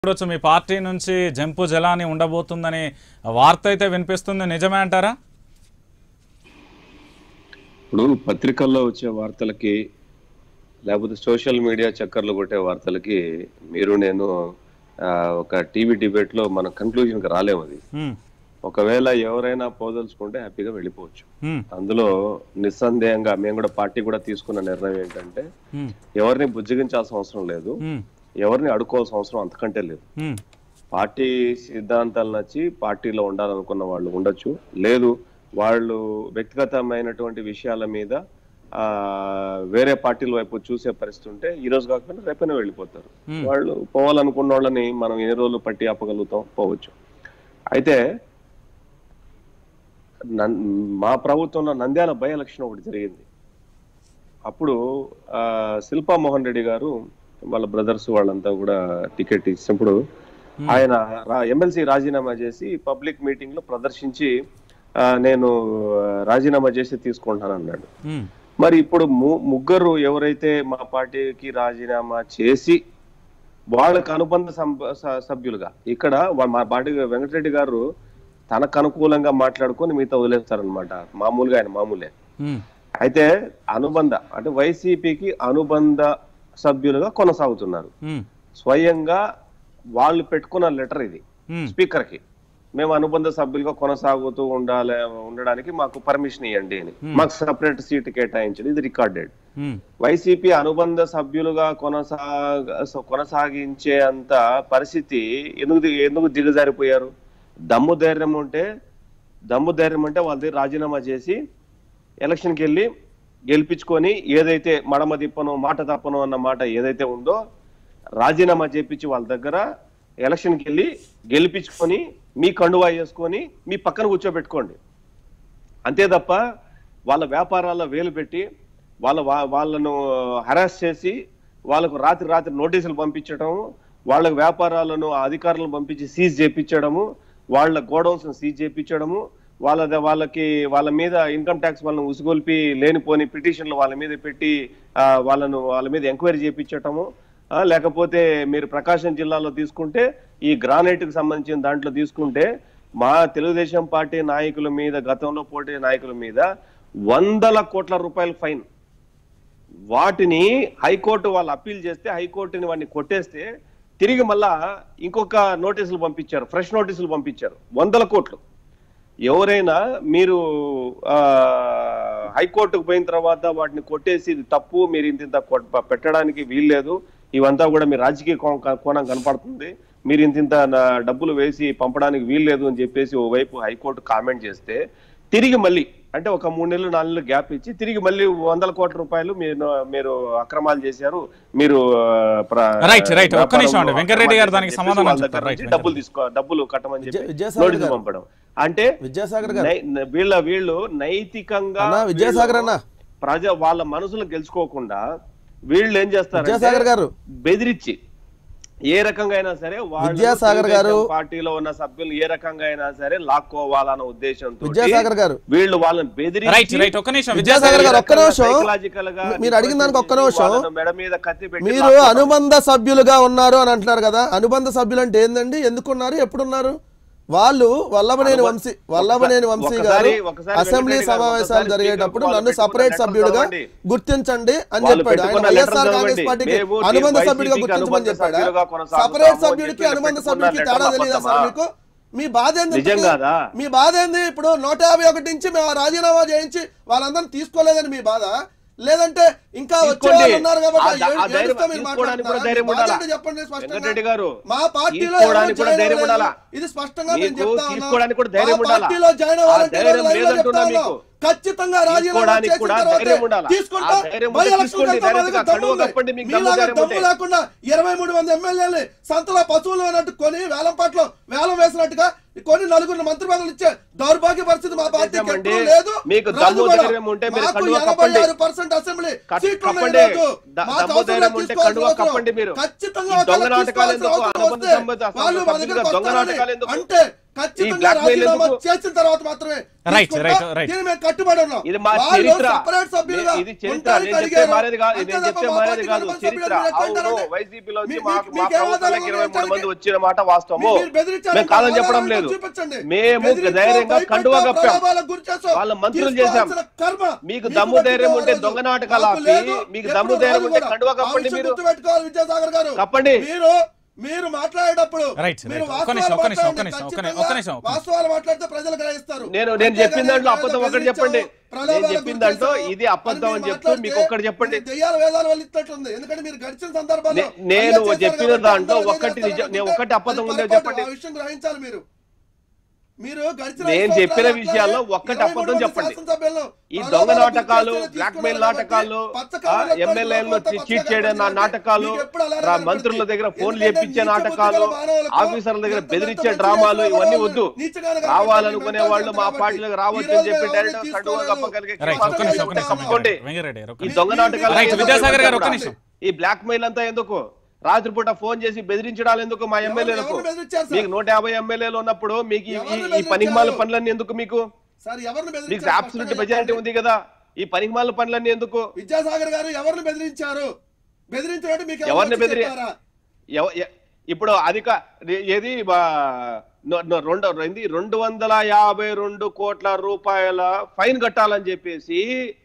చూడొచ్చు మీ పార్టీ నుంచి జంపు జలాని ఉండబోతుందని వార్త అయితే వినిపిస్తుంది నిజమే అంటారా ఇప్పుడు పత్రికల్లో వచ్చే వార్తలకి లేకపోతే సోషల్ మీడియా చక్కర్లు కొట్టే వార్తలకి మీరు నేను ఆ, ఒక టీవీ డిబేట్ లో మన కన్క్లూజన్ కి రాలేము అది హ్మ్, ఒకవేళ ఎవరైనా పోదలుచుకుంటే హ్యాపీగా వెళ్ళిపోవచ్చు హ్మ్, అందులో నిస్సందేహంగా మేము కూడా పార్టీ కూడా తీసుకున్న నిర్ణయం ఏంటంటే హ్మ్, ఎవరిని బుజ్జగించాల్సిన అవసరం లేదు హ్మ్, ఎవరిని అడుకోవాల్సిన అవసరం అంతకంటే లేదు హ్మ్, పార్టీ సిద్ధాంతాలు నచ్చి పార్టీలో ఉండాలనుకున్న వాళ్ళు ఉండొచ్చు లేదు వాళ్ళు వ్యక్తిగతమైనటువంటి విషయాల మీద ఆ వేరే పార్టీల వైపు చూసే పరిస్థితి ఉంటే ఈ రోజు కాకపోయినా రేపైనా వెళ్ళిపోతారు Hmm. వాళ్ళు పోవాలనుకున్న వాళ్ళని మనం ఎన్ని రోజులు పట్టి ఆపగలుగుతాం పోవచ్చు అయితే నన్- మా ప్రభుత్వంలో నంద్యాల బై ఎలక్షన్ ఒకటి జరిగింది అప్పుడు ఆ, శిల్పా మోహన్ రెడ్డి గారు వాళ్ళ బ్రదర్స్ వాళ్ళంతా కూడా టికెట్ ఇచ్చినప్పుడు ఆయన రా- ఎమ్మెల్సీ రాజీనామా చేసి పబ్లిక్ మీటింగ్ లో ప్రదర్శించి ఆ, నేను ఆ, రాజీనామా చేసి తీసుకుంటాను అన్నాడు హ్మ్, మరి ఇప్పుడు ము- ముగ్గురు ఎవరైతే మా పార్టీకి రాజీనామా చేసి వాళ్ళకు అనుబంధ సంబ- స- సభ్యులుగా ఇక్కడ వా- మా పార్టీ వెంకటరెడ్డి గారు తనకు అనుకూలంగా మాట్లాడుకొని మిగతా వదిలేస్తారనమాట మామూలుగా ఆయన మామూలే హ్మ్, అయితే అనుబంధ అంటే వైసీపీకి అనుబంధ సభ్యులుగా కొనసాగుతున్నారు హ్మ్, స్వయంగా వాళ్ళు పెట్టుకున్న లెటర్ ఇది హ్మ్, స్పీకర్ కి మేము అనుబంధ సభ్యులుగా కొనసాగుతూ ఉండాలి ఉండడానికి మాకు పర్మిషన్ ఇవ్వండి అని మాకు సపరేట్ సీట్ కేటాయించండి ఇది రికార్డెడ్ హ్మ్, వైసీపీ అనుబంధ సభ్యులుగా కొనసాగ కొనసాగించే అంత పరిస్థితి ఎందుకు ది- ఎందుకు దిగజారిపోయారు దమ్ము ధైర్యం ఉంటే దమ్ము ధైర్యం అంటే వాళ్ళ దగ్గర రాజీనామా చేసి ఎలక్షన్కి వెళ్ళి గెలిపించుకొని ఏదైతే మడమ తిప్పను మాట తప్పను అన్న మాట ఏదైతే ఉందో రాజీనామా చేపించి వాళ్ళ దగ్గర ఎలక్షన్కి వెళ్ళి గెలిపించుకొని మీ కండువా వేసుకొని మీ పక్కన కూర్చోబెట్టుకోండి అంతే తప్ప వాళ్ళ వ్యాపారాల్లో వేలు పెట్టి వాళ్ళ వా- వాళ్ళను హరాస్ చేసి వాళ్ళకు రాత్రి రాత్రి నోటీసులు పంపించడం వాళ్ళ వ్యాపారాలను ఆ అధికారులను పంపించి సీజ్ చేపించడము వాళ్ళ గోడౌన్స్ సీజ్ చేపించడము వాళ్ళ వాళ్ళకి వాళ్ళ మీద ఇన్కమ్ ట్యాక్స్ వాళ్ళని ఉసుగొల్పి లేనిపోని పిటిషన్లు వాళ్ళ మీద పెట్టి ఆ, వాళ్ళను వాళ్ళ మీద ఎంక్వైరీ చేపించటము ఆ, లేకపోతే మీరు ప్రకాశం జిల్లాలో తీసుకుంటే ఈ గ్రానైట్ కి సంబంధించిన దాంట్లో తీసుకుంటే మా తెలుగుదేశం పార్టీ నాయకుల మీద గతంలో పోటీ నాయకుల మీద వందల కోట్ల రూపాయల ఫైన్ వాటిని హైకోర్టు వాళ్ళు అప్పీల్ చేస్తే హైకోర్టుని వాడిని కొట్టేస్తే తిరిగి మళ్ళా ఇంకొక నోటీసులు పంపించారు ఫ్రెష్ నోటీసులు పంపించారు వందల కోట్లు ఎవరైనా మీరు ఆ, హైకోర్టుకు పోయిన తర్వాత వాటిని కొట్టేసి ఇది తప్పు మీరు ఇంత ఇంత కొట్- పెట్టడానికి వీల్లేదు ఇవంతా కూడా మీ రాజకీయ కో- కోణం కనపడుతుంది మీరు ఇంత ఇంత నా- డబ్బులు వేసి పంపడానికి వీల్లేదు అని చెప్పేసి ఓవైపు హైకోర్టు కామెంట్ చేస్తే తిరిగి మళ్ళీ అంటే ఒక మూడు నెలలు నాలుగు నెలలు గ్యాప్ ఇచ్చి తిరిగి మళ్ళీ వందల కోట్ల రూపాయలు మీరు మీరు అక్రమాలు చేశారు మీరు ఆ, ప్ర- Right, right. ఒక్క నిమిషం అండి. వ్యాపారంలో వెంకటరెడ్డి గారు దానికి అక్రమాలు సమాధానం వాళ్ళ దగ్గర చెప్తారు. Right, నుంచి డబ్బులు తీసుకో డబ్బులు కట్టమని విజయ- చెప్పి విజయసాగర్ నోటీసులు గారు. పంపడం అంటే విద్యాసాగర్ గారు నై- న- వీళ్ళ వీళ్ళు నైతికంగా అన్నా, విద్యాసాగర్ అన్న. వీళ్ళు ప్రజ వాళ్ళ మనసులు గెలుచుకోకుండా వీళ్ళు ఏం విద్యాసాగర్ చేస్తారు గారు. బెదిరించి ఏ రకంగా అయినా సరే వాళ్ళు విద్యాసాగర్ గారు. తెలుగుదేశం పార్టీలో ఉన్న సభ్యులు ఏ రకంగా అయినా సరే లాక్కోవాలన్న ఉద్దేశంతో విద్యాసాగర్ గారు. వీళ్ళు వాళ్ళని బెదిరించి రైట్ రైట్ ఒక్క నిమిషం విద్యాసాగర్ గారు, ఒక్క నిమిషం. psychological గా మీరు అడిగిన దానికి ఒక్క నిమిషం. వాళ్ళను మెడ మీద కత్తి పెట్టి మీరు లాక్కోవడం. అనుబంధ సభ్యులుగా ఉన్నారు అని అంటున్నారు కదా అనుబంధ సభ్యులు అంటే ఏందండి ఎందుకున్నారు ఎప్పుడున్నారు వాళ్ళు వల్లభనేని వంశీ వల్లభనేని వంశీ గారు ఒకసారి- ఒకసారి అసెంబ్లీ వెంకటరెడ్డి గారు సమావేశాలు ఒకసారి జరిగేటప్పుడు స్పీకర్ నన్ను వాళ్ళు సపరేట్ పెట్టుకున్న సభ్యుడిగా లెటర్ చదవండి. గుర్తించండి అని వాళ్ళు చెప్పాడు ఆయన పెట్టుకున్న వైఎస్ఆర్ లెటర్ కాంగ్రెస్ చదవండి. పార్టీకి మేము అనుబంధ వైసీపీకి సభ్యుడిగా గుర్తించమని అనుబంధ చెప్పాడా సభ్యులుగా కొనసాగుతాము సపరేట్ అని సభ్యుడికి చెప్పి అనుబంధ పెట్టుకున్న సభ్యుడికి లెటర్ తేడా తెలియదా సార్ అబద్ధమా? మీకు మీ బాధ ఏంది నిజం ఇంతకీ? కాదా? మీ బాధ ఏంది ఇప్పుడు నూట యాభై ఒకటి నుంచి మేము ఆ రాజీనామా చేయించి వాళ్ళందరినీ తీసుకోలేదని మీ బాధ లేదంటే ఇంకా వచ్చే తీసుకోండి. వాళ్ళు ఉన్నారు కాబట్టి ఆ ద- ఆ ఏడు- ధైర్యం- ఏడుస్తా మీరు తీసుకోవడానికి కూడా మాట్లాడుతున్నారా? ధైర్యం మీ బాధ ఉండాలా? ఏంటో చెప్పండి స్పష్టంగా. వెంకటరెడ్డి గారు, మా పార్టీలో తీసుకోవడానికి ఎవరు కూడా జాయిన్ ధైర్యం అవ్వలేదు. ఉండాలా? ఇది స్పష్టంగా మేము మీకు చెప్తా ఉన్నాం. తీసుకోవడానికి కూడా ధైర్యం మా ఉండాలా? పార్టీలో జాయిన్ ఆ అవ్వాలంటే ధైర్యం ఎవరు లైన్లో లేదంటున్నా చెప్తా ఉన్నాం. మీకు. ఖచ్చితంగా రాజీనామా తీసుకోవడానికి చేసిన కూడా తర్వాతే ధైర్యం ఉండాలా? తీసుకుంటా. ఆ ధైర్యం బై ఉంటే ఎలక్షన్ తీసుకోండి. వెళ్తాం, డైరెక్ట్గా మనకు దమ్ము కడుపు ఉంది. కప్పండి, మీకు దమ్ము మీలాగా ధైర్యం దమ్ము ఉంటే. లేకుండా ఇరవై మూడు మంది ఎమ్మెల్యేలు సంతలో పశువులు అన్నట్టు కొని వేలం పాటలో వేలం వేసినట్టుగా కొన్ని నలుగురు మంత్రి పదవులు ఇచ్చే దౌర్భాగ్య పరిస్థితి మా పార్టీకి చేద్దామండి. ఎప్పుడూ లేదు మీకు రాదు దమ్ము కూడా. ధైర్యం ఉంటే మీరు మాకు కండువా ఎనభై కప్పండి. ఆరు పర్సెంట్ అసెంబ్లీ కట్- సీట్లు ఉన్నాయి కప్పండి. ఈరోజు. ద- మాకు దమ్ము అవసరం ధైర్యం లేదు, ఉంటే తీసుకోవాల్సిన కండువా అవసరం. కప్పండి మీరు. ఖచ్చితంగా ఈ దొంగ ఒకవేళ నాటకాలు తీసుకోవాల్సిన ఎందుకు? అవసరం అనుబంధ వస్తే సంబంధ- వాళ్ళు మా దగ్గరకు సభ్యులుగా దొంగ వస్తారని నాటకాలు ఎందుకు? అంటే ఖచ్చితంగా blackmail రాజీనామా ఎందుకు? చేసిన తర్వాత మాత్రమే Right, తీసుకుంటా. right, right. దీన్ని మేము కట్టుబడి ఉన్నాం ఇది మా వాళ్ళు చరిత్ర separate సభ్యులుగా ఇది చరిత్ర ఉండటానికి నేను చెప్తే అడిగారు. మారేది కాదు అంతే నేను తప్ప చెప్తే మా మారేది పార్టీ కాదు కుటుంబ చరిత్ర సభ్యులు ఎట్లా అవును అంటారంటే? వైసీపీలో వచ్చి మీ- మాకు మీ- మా మీకేం ప్రభుత్వానికి ఆధారం ఇరవై మూడు ఉందంటే మంది వచ్చిన మాట వాస్తవము మీరు బెదిరించారు మేము కాదని చెప్పడం ఆధారాలు లేదు చూపించండి. మేము బెదిరించాం, ధైర్యంగా భయపెట్టాం, కండువా కప్పాం ప్రలోభాలకు గురి చేసాం. వాళ్ళ మంత్రులు చేశాం తీసుకోవాల్సిన కర్మ మీకు మీకు దమ్ము ధైర్యం ఉంటే పట్టుకోవాలి. దొంగ నాటకాలు మాకు ఆపి లేదు. మీకు ఎప్పుడు దమ్ము ధైర్యం రాదు ఉంటే కూడా. కండువా ఆ కప్పండి విషయం మీరు గుర్తుపెట్టుకోవాలి విద్యాసాగర్ గారు కప్పండి. మీరు మీరు మాట్లాడేటప్పుడు రైట్, మీరు రైట్. ఒక్క నిమిషం, వాస్తవాలు ఒక్క నిమిషం, ఒక్క మాట్లాడండి. నిమిషం, ఒక్క ఖచ్చితంగా నిమిషం, ఒక్క నిమిషం, ఒక్క నిమిషం. వాస్తవాలు మాట్లాడితే ప్రజలు గ్రహిస్తారు నేను నేను అంతేగాని చెప్పిన దాంట్లో ఏదో అబద్ధం ఒకటి బెదిరించావు, చెప్పండి ప్రలోభాలకు నేను గురి చెప్పిన దాంట్లో చేసావు ఇది అబద్ధం అని అని మీరు చెప్తూ మాట్లాడితే మీకు ఒక్కటి చెప్పండి ఇది దెయ్యాల వేదాలు వల్లినట్లుంది ఎందుకంటే మీరు గడిచిన సందర్భాల్లో నే- నేను అయ్యా చేశారు చెప్పిన కాబట్టి దాంట్లో అందరూ ఒక్కటి చేస్తారు నిజం- నేను అనుకుంటే ఒక్కటి అబద్ధం అది ఉందో పొరపాటు. చెప్పండి. ఆ విషయం గ్రహించాలి మీరు మీరు గడిచిన నేను ఐదు చెప్పిన సంవత్సరాలు విషయాల్లో అట్లాగే ఒక్కటి ఇరవై అబద్ధం మూడు మంది చెప్పండి. శాసనసభ్యులను ఈ ప్రలోభాలకు దొంగ గురి నాటకాలు చేసి బ్లాక్ మెయిల్ తీసుకున్నారు నాటకాలు కాబట్టి పచ్చ కవర్లు ఎమ్మెల్యేలను కొనుక్కోవడం, పచ్చ చీట్ చేయడం నా కవర్లు నాటకాలు మీకు ఎప్పుడు అలానే రా కనపడుతుంది. మంత్రుల దగ్గర ఫోన్లు ఎందుకంటే చేపించే నీచ నాటకాలు బుద్ధిగల మానవులకు ఆఫీసర్ల దగ్గర ఎంత బెదిరించే మంచి డ్రామాలు చేసిన ఇవన్నీ వాళ్ళు వద్దు నీచగానే కనపడుతుంది. రావాలనుకునే వాళ్ళు మా కాబట్టి పార్టీలోకి ఈ రావచ్చు రోజు అని చెప్పి మేము డైరెక్ట్ ఎవరిని కట్టుగా తీసుకోలేదు. కప్పగలిగే రైట్ ఒక్క నిమిషం ఒక్క నిమిషం తప్పుకోండి వెంకరెడ్డి గారు, ఒక్క ఈ నిమిషం. దొంగ నాటకాలు రైట్, ఎందుకు విద్యాసాగర్ గారు, ఒక్క కూడా? నిమిషం. ఈ బ్లాక్ మెయిల్ అంతా ఎందుకు రాత్రిపూట ఫోన్ చేసి బెదిరించడాలు ఎందుకు మా ఎమ్మెల్యేలకు ఎవరిని బెదిరించారు సార్? మీకు నూట యాభై ఎమ్మెల్యేలు ఉన్నప్పుడు మీకు ఈ- ఎవరిని ఈ- ఈ బెదిరించారు? పనికిమాల పనులన్నీ ఎందుకు మీకు సార్ ఎవరిని మీకు బెదిరించారు అబ్సల్యూట్ స్పష్టంగా మెజారిటీ చెప్పండి. ఉంది కదా ఈ పనికిమాల పనులన్నీ ఎందుకు విద్యాసాగర్ గారు ఎవరిని బెదిరించారు బెదిరించినట్టు మీకు ఎవరు ఎవరిని వచ్చి బెదిరి- చెప్పారా? ఎవ- ఎ- ఇప్పుడు అధిక ఏది బా- నొ- నొ- రెండు ఏంది? రెండు వందల యాభై రెండు కోట్ల రూపాయల ఫైన్ కట్టాలని చెప్పేసి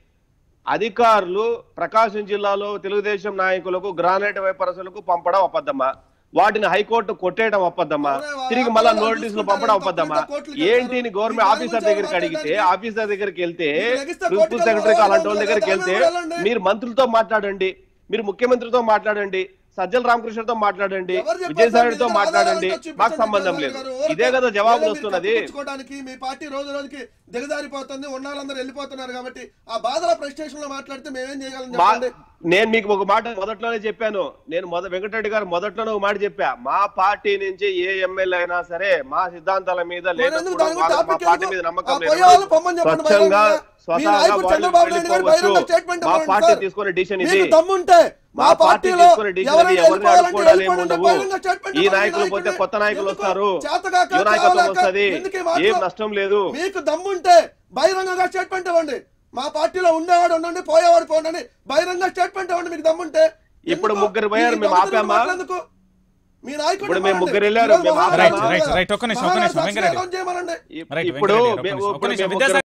అధికారులు ప్రకాశం జిల్లాలో తెలుగుదేశం నాయకులకు గ్రానైట్ వైపరసులకు పంపడం అబద్ధమా వాటిని హైకోర్టు కొట్టేయడం అబద్ధమా అవునా, తిరిగి మళ్ళా వాళ్ళు నోటీసులు చూసుకుంటారు, పంపడం తప్పకుండా అబద్ధమా కోర్టులకు ఏంటి వెళ్తారు. గవర్నమెంట్ మీరు ఆఫీసర్ దాని దగ్గరికి గురించి అడిగితే మాట్లాడండి. ఆఫీసర్ దగ్గరికి వెళ్తే మీరు లెగిస్తే ప్రిన్సిపల్ కోర్టుకు సెక్రటరీకి వెళ్ళాలి, అలాంటి వాళ్ళ దగ్గరికి వెళ్ళాలి, వెళ్తే వెళ్ళండి. మీరు మంత్రులతో మాట్లాడండి మీరు ముఖ్యమంత్రితో మాట్లాడండి సజ్జల రామకృష్ణతో మాట్లాడండి ఎవరు చెప్పారు విజయసాయితో సార్? మాట్లాడండి ఆధారాలు చూపించండి మాకు సంబంధం విజయసాయి లేదు గారు. ఇదే కదా జవాబులు ఏదో మీరు వస్తున్నది కప్పిపుచ్చుకోవడానికి మీ పార్టీ రోజు రోజుకి దిగజారిపోతుంది ఉన్నాళ్ళందరూ వెళ్ళిపోతున్నారు కాబట్టి ఆ బాధల ప్రెస్టేషన్ లో మాట్లాడితే మేమేం చేయగలం మా చెప్పండి నేను మీకు ఒక మాట మొదట్లోనే చెప్పాను నేను మొద వెంకటరెడ్డి గారు మొదట్లోనే ఒక మాట చెప్పా మా పార్టీ నుంచి ఏ ఎమ్మెల్యే అయినా సరే మా సిద్ధాంతాల మీద మరి ఎందుకు లేనప్పుడు దాని గురించి వాళ్ళకి మా టాపిక్ పార్టీ ఎందుకు? మీద ఆ నమ్మకం పోయే వాళ్ళు లేదు పొమ్మని చెప్పండి స్వచ్ఛంగా బహిరంగంగా. మీ స్వతహాగా నాయకుడు వాళ్ళు చంద్రబాబు నాయుడు గారు బహిరంగ వెళ్ళిపోవచ్చు. స్టేట్మెంట్ మా ఇవ్వండి పార్టీ సార్. తీసుకునే డిసిషన్ మీకు ఇది దమ్ముంటే మా మా పార్టీ పార్టీలో తీసుకునే డిసిషన్ ఎవరైనా ఇది ఎవరిని వెళ్ళిపోవాలంటే అడుక్కోవడాలు ఏమి వెళ్ళిపోండి, ఉండవు బహిరంగ స్టేట్మెంట్ ఈ ఇవ్వండి నాయకులు నాయకుడిని. పోతే కొత్త నాయకులు ఎందుకు? వస్తారు చేతగాక, యువ నాయకత్వం చావలేక, వస్తది ఎందుకు ఈ ఏం మాటలు? నష్టం లేదు మీకు దమ్ముంటే బహిరంగంగా స్టేట్మెంట్ ఇవ్వండి మా పార్టీలో ఉండేవాడు ఉండండి పోయేవాడు పోండి బహిరంగ స్టేట్మెంట్ ఇవ్వండి మీకు దమ్ముంటే ఇప్పుడు ఎందుకు? ముగ్గురు పోయారు, ఈ మేము దొంగతనం ఆపామా? మాట్లాడేందుకు? మీ నాయకుడిని ఇప్పుడు మేము మానండి. ముగ్గురు వెళ్ళారు, ఈరోజు మేము మహానాడు ఆపామా? Right, right, right. ఒక్క నిమిషం, ఒక్క మహానాడు నిమిషం, సాక్షిగా వెంకరెడ్డి. అనౌన్స్ చేయమనండి ఇప్- రైట్ ఇప్పుడు వెంకరెడ్డి గారు, ఒక్క మేము- నిమిషం, ఒక్క ఇప్పుడు నిమిషం. మేము విద్యాసాగర్